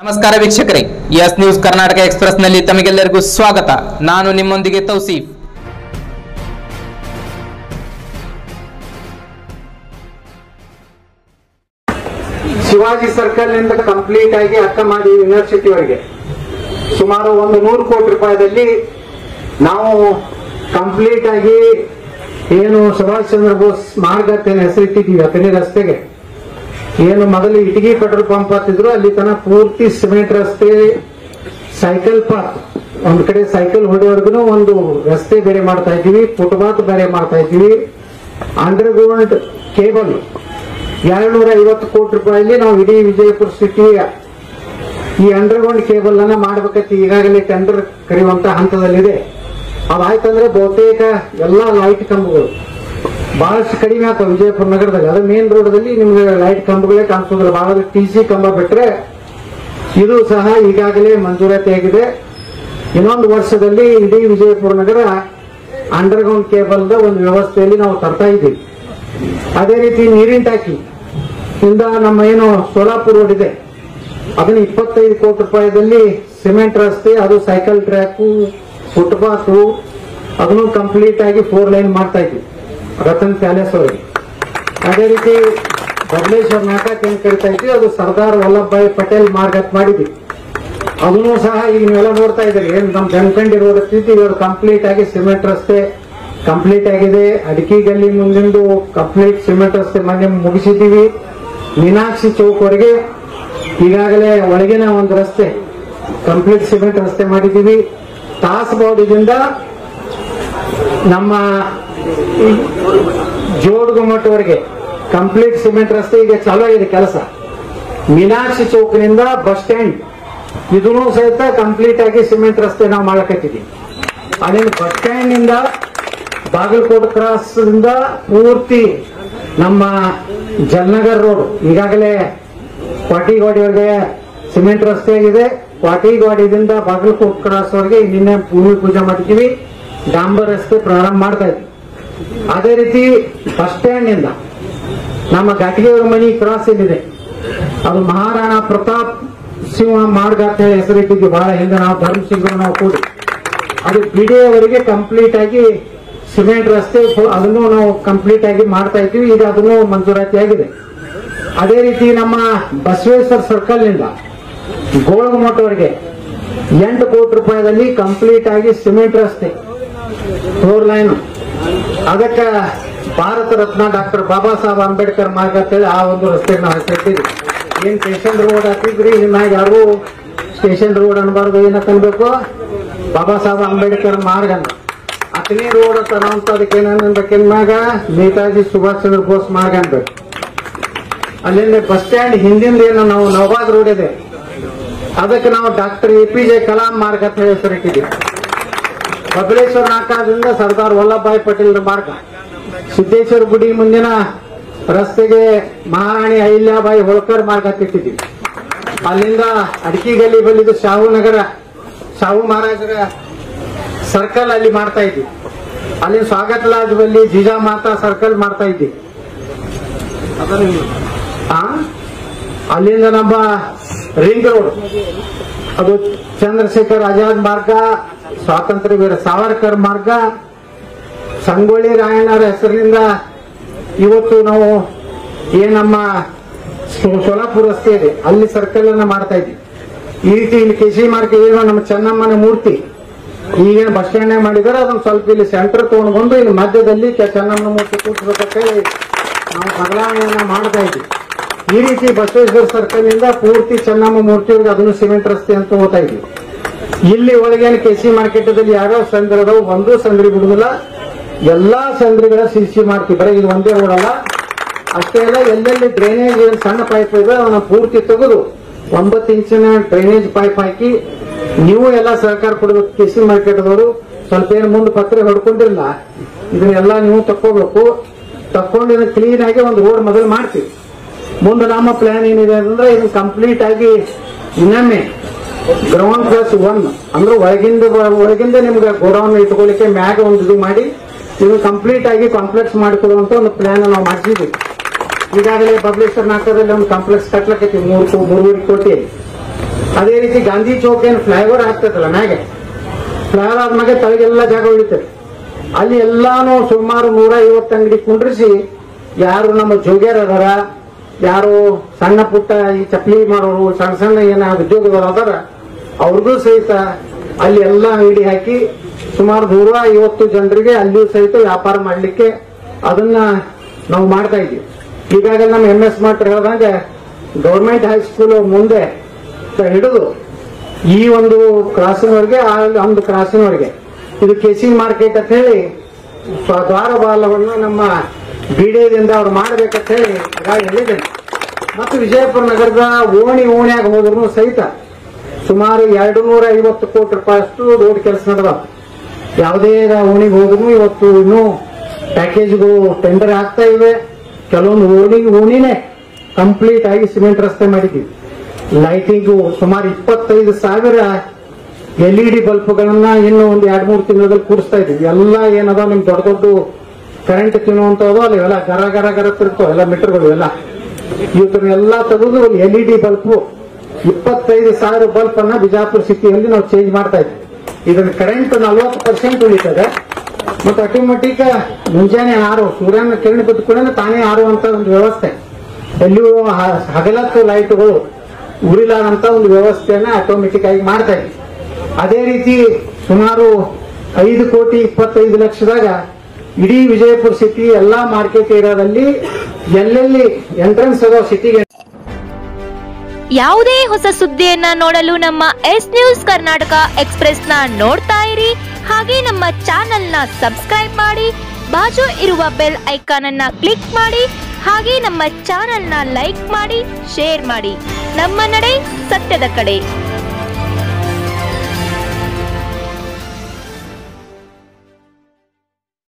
ನಮಸ್ಕಾರ ವೀಕ್ಷಕರೇ S news Karnataka express ನಲ್ಲಿ ತಮಗೆಲ್ಲರಿಗೂ ಸ್ವಾಗತ ನಾನು ನಿಮ್ಮೊಂದಿಗೆ ತೌಸೀಫ್ ಶಿವಾಜಿ ಸರ್ಕಲ್ ನಿಂದ ಕಂಪ್ಲೀಟ್ ಆಗಿ ಅಕ್ಕಮಾದಿ ಯೂನಿವರ್ಸಿಟಿ ವರೆಗೆ ಸುಮಾರು ಒಂದು ನೂರು ಕೋಟಿ ರೂಪಾಯಿದಲ್ಲಿ ನಾವು ಕಂಪ್ಲೀಟ್ ಆಗಿ ಏನು ಸುಭಾಷ್ ಚಂದ್ರ ಬೋಸ್ ಮಾರ್ಗ ಅಂತ ಏನ್ ಹೆಸರಿಟ್ಟಿದ್ದೀವಿ ಅತನಿ ರಸ್ತೆಗೆ ಏನು ಮೊದಲು ಇಟಗಿ ಪೆಟ್ರೋಲ್ ಪಂಪ್ ಹತ್ತಿದ್ರು ಅಲ್ಲಿ ತನ ಪೂರ್ತಿ ಸಿಮೆಂಟ್ ರಸ್ತೆ ಸೈಕಲ್ ಪಾರ್ಕ್ ಒಂದ್ ಕಡೆ ಸೈಕಲ್ ಹೊಡೆಯೋರ್ಗು ಒಂದು ರಸ್ತೆ ಬೇರೆ ಮಾಡ್ತಾ ಇದ್ದೀವಿ ಫುಟ್ಪಾತ್ ಬೇರೆ ಮಾಡ್ತಾ ಇದ್ದೀವಿ ಅಂಡರ್ಗ್ರೌಂಡ್ ಕೇಬಲ್ ಎರಡ್ನೂರ ಐವತ್ತು ಕೋಟಿ ರೂಪಾಯಲ್ಲಿ ನಾವು ಇಡೀ ವಿಜಯಪುರ ಸಿಟಿಯ ಈ ಅಂಡರ್ಗ್ರೌಂಡ್ ಕೇಬಲ್ ಅನ್ನ ಮಾಡ್ಬೇಕಂತ ಈಗಾಗಲೇ ಟೆಂಡರ್ ಕರೆಯುವಂತ ಹಂತದಲ್ಲಿದೆ ಅದಾಯ್ತಂದ್ರೆ ಬಹುತೇಕ ಎಲ್ಲಾ ಲೈಟ್ ಕಂಬಗಳು ಬಹಳಷ್ಟು ಕಡಿಮೆ ಆಗ್ತಾವ ವಿಜಯಪುರ ನಗರದಲ್ಲಿ ಅದು ಮೇನ್ ರೋಡ್ದಲ್ಲಿ ನಿಮ್ಗೆ ಲೈಟ್ ಕಂಬಗಳೇ ಕಾಣಿಸೋದಿಲ್ಲ ಬಹಳ ಟಿ ಸಿ ಕಂಬ ಬಿಟ್ರೆ ಇದು ಸಹ ಈಗಾಗಲೇ ಮಂಜೂರಾತಿ ಆಗಿದೆ ಇನ್ನೊಂದು ವರ್ಷದಲ್ಲಿ ಇಡೀ ವಿಜಯಪುರ ನಗರ ಅಂಡರ್ಗ್ರೌಂಡ್ ಕೇಬಲ್ ಒಂದು ವ್ಯವಸ್ಥೆಯಲ್ಲಿ ನಾವು ತರ್ತಾ ಇದ್ದೀವಿ ಅದೇ ರೀತಿ ನೀರಿನ ಟಾಕಿ ಇಂದ ನಮ್ಮ ಏನು ಸೋಲಾಪುರ ರೋಡ್ ಇದೆ ಅದನ್ನ ಇಪ್ಪತ್ತೈದು ಕೋಟಿ ರೂಪಾಯಿದಲ್ಲಿ ಸಿಮೆಂಟ್ ರಸ್ತೆ ಅದು ಸೈಕಲ್ ಟ್ರ್ಯಾಕು ಫುಟ್ಪಾತ್ ಅದನ್ನು ಕಂಪ್ಲೀಟ್ ಆಗಿ ಫೋರ್ ಲೈನ್ ಮಾಡ್ತಾ ಇದ್ವಿ ರತನ್ ಪ್ಯಾಲೇಸ್ ಅವರಿಗೆ ಅದೇ ರೀತಿ ಬಬಲೇಶ್ವರ್ ನಾಟಕ ಏನ್ ಕರಿತಾ ಇದ್ವಿ ಅದು ಸರ್ದಾರ್ ವಲ್ಲಭಭಾಯಿ ಪಟೇಲ್ ಮಾರ್ಗ ಅಂತ ಮಾಡಿದ್ವಿ ಅದನ್ನು ಸಹ ಈಗ ನೀವೆಲ್ಲ ನೋಡ್ತಾ ಇದ್ದೀರಿ ಏನ್ ನಮ್ ಜನಕಂಡಿ ರೋಡ್ ಸ್ಥಿತಿ ಇವಾಗ ಕಂಪ್ಲೀಟ್ ಆಗಿ ಸಿಮೆಂಟ್ ರಸ್ತೆ ಕಂಪ್ಲೀಟ್ ಆಗಿದೆ ಅಡಿಕೆ ಗಲ್ಲಿ ಮುಂದಿಂದು ಕಂಪ್ಲೀಟ್ ಸಿಮೆಂಟ್ ರಸ್ತೆ ಮೊನ್ನೆ ಮುಗಿಸಿದ್ದೀವಿ ಮೀನಾಕ್ಷಿ ಚೌಕ್ ವರೆಗೆ ಈಗಾಗಲೇ ಒಳಗಿನ ಒಂದು ರಸ್ತೆ ಕಂಪ್ಲೀಟ್ ಸಿಮೆಂಟ್ ರಸ್ತೆ ಮಾಡಿದ್ದೀವಿ ತಾಸಬೌಡದಿಂದ ನಮ್ಮ ಈ ಜೋಡ್ಗುಮ್ಮಟ್ಟವರೆಗೆ ಕಂಪ್ಲೀಟ್ ಸಿಮೆಂಟ್ ರಸ್ತೆ ಈಗ ಚಾಲೂ ಆಗಿದೆ ಕೆಲಸ ಮೀನಾಕ್ಷಿ ಚೌಕ್ನಿಂದ ಬಸ್ ಸ್ಟ್ಯಾಂಡ್ ಇದನ್ನು ಸಹಿತ ಕಂಪ್ಲೀಟ್ ಆಗಿ ಸಿಮೆಂಟ್ ರಸ್ತೆ ನಾವು ಮಾಡಕತ್ತಿದ್ದೀವಿ ಅಲ್ಲಿಂದ ಬಸ್ ಸ್ಟ್ಯಾಂಡ್ ನಿಂದ ಬಾಗಲಕೋಟೆ ಕ್ರಾಸ್ ಇಂದ ಪೂರ್ತಿ ನಮ್ಮ ಜಲ್ನಗರ್ ರೋಡ್ ಈಗಾಗಲೇ ಕ್ವಾಟಿಗೋಡಿವರೆಗೆ ಸಿಮೆಂಟ್ ರಸ್ತೆ ಆಗಿದೆ ಕ್ವಾಟಿಗೋಡಿದಿಂದ ಬಾಗಲಕೋಟೆ ಕ್ರಾಸ್ ವರೆಗೆ ನಿನ್ನೆ ಭೂಮಿ ಪೂಜೆ ಮಾಡಿದ್ದೀವಿ ಡಾಂಬರ್ ರಸ್ತೆ ಪ್ರಾರಂಭ ಮಾಡ್ತಾ ಇದ್ವಿ ಅದೇ ರೀತಿ ಬಸ್ ಸ್ಟ್ಯಾಂಡ್ ನಿಂದ ನಮ್ಮ ಘಾಟಿಗೆಯವರ ಮನಿ ಕ್ರಾಸ್ ಏನಿದೆ ಅದು ಮಹಾರಾಣಾ ಪ್ರತಾಪ್ ಸಿಂಹ ಮಾರ್ಗ ಅಂತ ಹೇಳಿ ಹೆಸರಿಟ್ಟಿದ್ವಿ ಬಹಳ ಹಿಂದೆ ನಾವು ಧರ್ಮ ಸಿಂಗ್ರು ನಾವು ಕೂಡಿ ಅದು ಬಿಡಿಯವರೆಗೆ ಕಂಪ್ಲೀಟ್ ಆಗಿ ಸಿಮೆಂಟ್ ರಸ್ತೆ ಫು- ಅದನ್ನು ನಾವು ಕಂಪ್ಲೀಟ್ ಆಗಿ ಮಾಡ್ತಾ ಇದ್ದೀವಿ ಈಗ ಅದನ್ನು ಮಂಜೂರಾತಿ ಆಗಿದೆ ಅದೇ ರೀತಿ ನಮ್ಮ ಬಸವೇಶ್ವರ ಸರ್ಕಲ್ ನಿಂದ ಗೋಳಗುಮಟ್ಟವರೆಗೆ ಎಂಟು ಕೋಟಿ ರೂಪಾಯಿದಲ್ಲಿ ಕಂಪ್ಲೀಟ್ ಆಗಿ ಸಿಮೆಂಟ್ ರಸ್ತೆ ಫೋರ್ ಲೈನ್ ಅದಕ್ಕ ಭಾರತ ರತ್ನ ಡಾಕ್ಟರ್ ಬಾಬಾ ಸಾಹೇಬ್ ಅಂಬೇಡ್ಕರ್ ಮಾರ್ಗ ಅಂತೇಳಿ ಆ ಒಂದು ರಸ್ತೆಗೆ ನಾವು ಹೆಸರಿಟ್ಟಿದ್ವಿ ಏನ್ ಸ್ಟೇಷನ್ ರೋಡ್ ಹಾಕಿದ್ರಿ ನಿಮ್ಮಾಗ ಯಾರು ಸ್ಟೇಷನ್ ರೋಡ್ ಅನ್ಬಾರ್ದು ಏನಂತ ಅನ್ಬೇಕು ಬಾಬಾ ಸಾಹೇಬ್ ಅಂಬೇಡ್ಕರ್ ಮಾರ್ಗ ಅಂತ ಅತನೇ ರೋಡ್ ಅಂತ ಅನ್ನೋಂಥ ಅದಕ್ಕೆ ಏನನ್ಬೇಕಿನ್ಮಾಗ ನೇತಾಜಿ ಸುಭಾಷ್ ಚಂದ್ರ ಬೋಸ್ ಮಾರ್ಗ ಅನ್ಬೇಕು ಅಲ್ಲಿಂದ ಬಸ್ ಸ್ಟ್ಯಾಂಡ್ ಹಿಂದಿಂದ ಏನು ನಾವು ನವಾಬಾದ್ ರೋಡ್ ಇದೆ ಅದಕ್ಕೆ ನಾವು doctor A P J Kalam ಮಾರ್ಗ ಅಂತ ಹೇಳಿ ಹೆಸರಿಟ್ಟಿದ್ದೀವಿ ಬಬಲೇಶ್ವರ ನಾಟಕದಿಂದ ಸರ್ದಾರ್ ವಲ್ಲಭಭಾಯಿ ಪಟೇಲ್ ಮಾರ್ಗ ಸಿದ್ದೇಶ್ವರ ಗುಡಿ ಮುಂದಿನ ರಸ್ತೆಗೆ ಮಹಾರಾಣಿ ಅಹಿಲ್ಯಾಬಾಯಿ ಹೋಳ್ಕರ್ ಮಾರ್ಗ ತಿಟ್ಟಿದ್ದೀವಿ ಅಲ್ಲಿಂದ ಅಡಿಕೆ ಗಲ್ಲಿ ಬಲ್ಲಿದು ಶಾಹು ನಗರ ಶಾಹು ಮಹಾರಾಜರ ಸರ್ಕಲ್ ಅಲ್ಲಿ ಮಾಡ್ತಾ ಇದ್ವಿ ಅಲ್ಲಿ ಸ್ವಾಗತ ಲಾಜ್ ಬಲ್ಲಿ ಜಿಜಾ ಮಾತಾ ಸರ್ಕಲ್ ಮಾಡ್ತಾ ಇದ್ವಿ ಆ? ಅಲ್ಲಿಂದ ನಮ್ಮ ರಿಂಗ್ ರೋಡ್ ಅದು ಚಂದ್ರಶೇಖರ್ ಆಜಾದ್ ಮಾರ್ಗ ಸ್ವಾತಂತ್ರ್ಯ ವೀರ ಸಾವರ್ಕರ್ ಮಾರ್ಗ ಸಂಗೊಳ್ಳಿ ರಾಯಣ್ಣರ ಹೆಸರಿನಿಂದ ಇವತ್ತು ನಾವು ಏನ್ ನಮ್ಮ ಸೋ- ಸೋಲಾಪುರ ರಸ್ತೆ ಇದೆ ಅಲ್ಲಿ ಸರ್ಕಲ್ ಅನ್ನ ಮಾಡ್ತಾ ಇದ್ವಿ ಈ ರೀತಿ ಇಲ್ಲಿ ಕೆಸಿ ಮಾರ್ಗ ಏನು ನಮ್ಮ ಚೆನ್ನಮ್ಮನ ಮೂರ್ತಿ ಈಗೇನು ಬಸ್ ಸ್ಟ್ಯಾಂಡ್ ಮಾಡಿದಾರೆ ಅದನ್ನ ಸ್ವಲ್ಪ ಇಲ್ಲಿ ಸೆಂಟರ್ ತಗೊಂಡು ಬಂದು ಇಲ್ಲಿ ಮಧ್ಯದಲ್ಲಿ ಕೆ- ಚೆನ್ನಮ್ಮನ ಮೂರ್ತಿ ಕೂರಿಸ್ಬೇಕಂತ ಹೇಳಿ ನಾವು ಬದಲಾವಣೆಯನ್ನ ಮಾಡ್ತಾ ಇದ್ವಿ ಈ ರೀತಿ ಬಸವೇಶ್ವರ ಸರ್ಕಲ್ ನಿಂದ ಪೂರ್ತಿ ಚೆನ್ನಮ್ಮ ಮೂರ್ತಿವರೆಗೆ ಅದನ್ನು ಸಿಮೆಂಟ್ ರಸ್ತೆ ಅಂತ ಹೋಗ್ತಾ ಇದ್ವಿ ಇಲ್ಲಿ ಒಳಗೇನು ಕೆಸಿ ಮಾರ್ಕೆಟದಲ್ಲಿ ಯಾವ್ಯಾವ ಸಂದ್ರ ಅದಾವ ಒಂದು ಸಂದ್ರಿ ಬಿಡುದಿಲ್ಲ ಎಲ್ಲಾ ಸಂದ್ರಿಗಳ ಸಿಸಿ ಮಾಡ್ತೀವಿ ಬರೀ ಇದು ಒಂದೇ ರೋಡಲ್ಲ ಅಷ್ಟೇ ಅಲ್ಲ ಎಲ್ಲೆಲ್ಲಿ ಡ್ರೈನೇಜ್ ಏನ್ ಸಣ್ಣ ಪೈಪ್ ಇದೆ ಅವನ್ನ ಪೂರ್ತಿ ತೆಗೆದು ಒಂಬತ್ತು ಇಂಚಿನ ಡ್ರೈನೇಜ್ ಪೈಪ್ ಹಾಕಿ ನೀವು ಎಲ್ಲ ಸಹಕಾರ ಕೊಡಬೇಕು ಕೆಸಿ ಮಾರ್ಕೆಟ್ದವರು ಸ್ವಲ್ಪ ಏನು ಮುಂದೆ ಪತ್ರೆ ಹೊಡ್ಕೊಂಡಿರಲ್ಲ ಇದನ್ನೆಲ್ಲ ನೀವು ತಕ್ಕೋಬೇಕು ತಕ್ಕೊಂಡು ಇದನ್ನ ಕ್ಲೀನ್ ಆಗಿ ಒಂದು ರೋಡ್ ಮೊದಲು ಮಾಡ್ತೀವಿ ಮುಂದೆ ನಮ್ಮ ಪ್ಲಾನ್ ಏನಿದೆ ಅಂದ್ರೆ ಇದು ಕಂಪ್ಲೀಟ್ ಆಗಿ ಇನ್ನೊಮ್ಮೆ ಗ್ರೌಂಡ್ ಪ್ಲಸ್ ಒನ್ ಅಂದ್ರೆ ಒಳಗಿಂದ ಒಳಗಿಂದ ನಿಮ್ಗೆ ಗೋಡೌನ್ ಇಟ್ಕೊಳ್ಳಿಕ್ಕೆ ಮ್ಯಾಗ ಒಂದು ಇದು ಮಾಡಿ ಇದು ಕಂಪ್ಲೀಟ್ ಆಗಿ ಕಾಂಪ್ಲೆಕ್ಸ್ ಮಾಡಿಕೊಡುವಂತ ಒಂದು ಪ್ಲಾನ್ ನಾವು ಮಾಡಿಸಿದ್ವಿ ಈಗಾಗಲೇ ಬಬಲೇಶ್ವರ ನಾಟಕದಲ್ಲಿ ಒಂದು ಕಾಂಪ್ಲೆಕ್ಸ್ ಕಟ್ಲಕೈತಿ ಮೂರು ಕೋ- ಮೂರುವರೆ ಕೋಟಿ ಅದೇ ರೀತಿ ಗಾಂಧಿ ಚೌಕ್ ಏನು ಫ್ಲೈಓವರ್ ಆಗ್ತದಲ್ಲ ಮ್ಯಾಗೆ ಫ್ಲೈಓವರ್ ಆದ್ಮೇಲೆ ತಳಗೆಲ್ಲ ಜಾಗ ಉಳಿತದೆ ಅಲ್ಲಿ ಎಲ್ಲಾನು ಸುಮಾರು ನೂರ ಐವತ್ತು ಅಂಗಡಿ ಕುಂಡ್ರಿಸಿ ಯಾರು ನಮ್ಮ ಜೋಗ್ಯರ್ ಅದಾರ ಯಾರು ಸಣ್ಣ ಪುಟ್ಟ ಈ ಚಪ್ಪಲಿ ಮಾಡೋರು ಸಣ್ಣ ಸಣ್ಣ ಏನ ಉದ್ಯೋಗದವ್ರು ಅದಾರ ಅವ್ರಿಗೂ ಸಹಿತ ಅಲ್ಲಿ ಎಲ್ಲ ಅಂಗಡಿ ಹಾಕಿ ಸುಮಾರು ನೂರ ಐವತ್ತು ಜನರಿಗೆ ಅಲ್ಲಿಯೂ ಸಹಿತ ವ್ಯಾಪಾರ ಮಾಡಲಿಕ್ಕೆ ಅದನ್ನ ನಾವು ಮಾಡ್ತಾ ಇದ್ದೀವಿ ಈಗಾಗಲೇ ನಮ್ಮ ಎಂ ಎಸ್ ಮಾಟ್ರ್ ಹೇಳ್ದಂಗೆ ಗೌರ್ಮೆಂಟ್ ಹೈಸ್ಕೂಲ್ ಮುಂದೆ ಹಿಡಿದು ಈ ಒಂದು ಕ್ರಾಸಿನವರೆಗೆ ಆ ಒಂದು ಕ್ರಾಸಿನವರೆಗೆ ಇದು ಕೇಸಿಂಗ್ ಮಾರ್ಕೆಟ್ ಅಂತ ಹೇಳಿ ಸ್ವ- ದ್ವಾರ ಬಾಲವನ್ನು ನಮ್ಮ ಬಿಡಿಯದಿಂದ ಅವ್ರು ಮಾಡ್ಬೇಕಂತ ಹೇಳಿ ಈಗಾಗಲೇ ಹೇಳಿದ್ದೇನೆ ಮತ್ತು ವಿಜಯಪುರ ನಗರದ ಓಣಿ ಓಣಿಯಾಗ ಹೋದ್ರು ಸಹಿತ ಸುಮಾರು ಎರಡು ನೂರ ಐವತ್ತು ಕೋಟಿ ರೂಪಾಯಿಯಷ್ಟು ರೋಡ್ ಕೆಲಸ ನಡೆದಾವ ಯಾವುದೇ ಓಣಿಗೆ ಹೋದ್ರು ಇವತ್ತು ಇನ್ನೂ ಪ್ಯಾಕೇಜ್ಗಳು ಟೆಂಡರ್ ಆಗ್ತಾ ಇವೆ ಕೆಲವೊಂದು ಓಣಿಗೆ ಓಣಿನೇ ಕಂಪ್ಲೀಟ್ ಆಗಿ ಸಿಮೆಂಟ್ ರಸ್ತೆ ಮಾಡಿದ್ದೀವಿ ಲೈಟಿಂಗು ಸುಮಾರು ಇಪ್ಪತ್ತೈದು ಸಾವಿರ ಎಲ್ ಇ ಡಿ ಬಲ್ಬ್ಗಳನ್ನ ಇನ್ನು ಒಂದು ಎರಡ್ ಮೂರು ತಿಂಗಳಲ್ಲಿ ಕೂಡಿಸ್ತಾ ಇದೀವಿ ಎಲ್ಲ ಏನದಾವ ನಿಮ್ ದೊಡ್ಡ ದೊಡ್ಡ ಕರೆಂಟ್ ತಿನ್ನುವಂತದ್ದು ಅಲ್ಲಿ ಎಲ್ಲ ಗರ ಗರ ಗರ ತಿರ್ತಾವ ಎಲ್ಲ ಮೀಟರ್ಗಳು ಎಲ್ಲ ಇವತ್ತನ್ನೆಲ್ಲ ತೆಗೆದು ಎಲ್ ಇ ಡಿ ಬಲ್ಬ್ ಇಪ್ಪತ್ತೈದು ಸಾವಿರ ಬಲ್ಬ್ ಅನ್ನ ಬಿಜಾಪುರ ಸಿಟಿಯಲ್ಲಿ ನಾವು ಚೇಂಜ್ ಮಾಡ್ತಾ ಇದ್ವಿ ಇದನ್ನ ಕರೆಂಟ್ ನಲ್ವತ್ತು ಪರ್ಸೆಂಟ್ ಉಳಿತದೆ ಮತ್ತು ಆಟೋಮೆಟಿಕ್ ಮುಂಜಾನೆ ಆರು ಸೂರ್ಯನ ಕಿರಣ ಬಿದ್ದ ಕೂಡ ತಾನೇ ಆರುವಂತ ಒಂದು ವ್ಯವಸ್ಥೆ ಎಲ್ಲಿಯೂ ಹ- ಹಗಲತ್ತು ಲೈಟ್ಗಳು ಉರಿಲಾರಂತ ಒಂದು ವ್ಯವಸ್ಥೆಯನ್ನ ಆಟೋಮೆಟಿಕ್ ಆಗಿ ಮಾಡ್ತಾ ಇದ್ವಿ ಅದೇ ರೀತಿ ಸುಮಾರು ಐದು ಕೋಟಿ ಇಪ್ಪತ್ತೈದು ಲಕ್ಷದಾಗ ಇಡೀ ವಿಜಯಪುರ ಸಿಟಿ ಎಲ್ಲಾ ಮಾರ್ಕೆಟ್ ಏರಿಯಾದಲ್ಲಿ ಎಲ್ಲೆಲ್ಲಿ ಎಂಟ್ರೆನ್ಸ್ ಅದಾವ ಸಿಟಿಗೆ ಯಾವುದೇ ಹೊಸ ಸುದ್ದಿಯನ್ನ ನೋಡಲು ನಮ್ಮ ಎಸ್ ನ್ಯೂಸ್ ಕರ್ನಾಟಕ ಎಕ್ಸ್ಪ್ರೆಸ್ನ ನೋಡ್ತಾ ಇರಿ ಹಾಗೆ ನಮ್ಮ ಚಾನೆಲ್ನ ಸಬ್ಸ್ಕ್ರೈಬ್ ಮಾಡಿ ಬಾಜು ಇರುವ ಬೆಲ್ ಐಕಾನ್ ಅನ್ನ ಕ್ಲಿಕ್ ಮಾಡಿ ಹಾಗೆ ನಮ್ಮ ಚಾನೆಲ್ನ ಲೈಕ್ ಮಾಡಿ ಶೇರ್ ಮಾಡಿ ನಮ್ಮ ನಡೆ ಸತ್ಯದ ಕಡೆ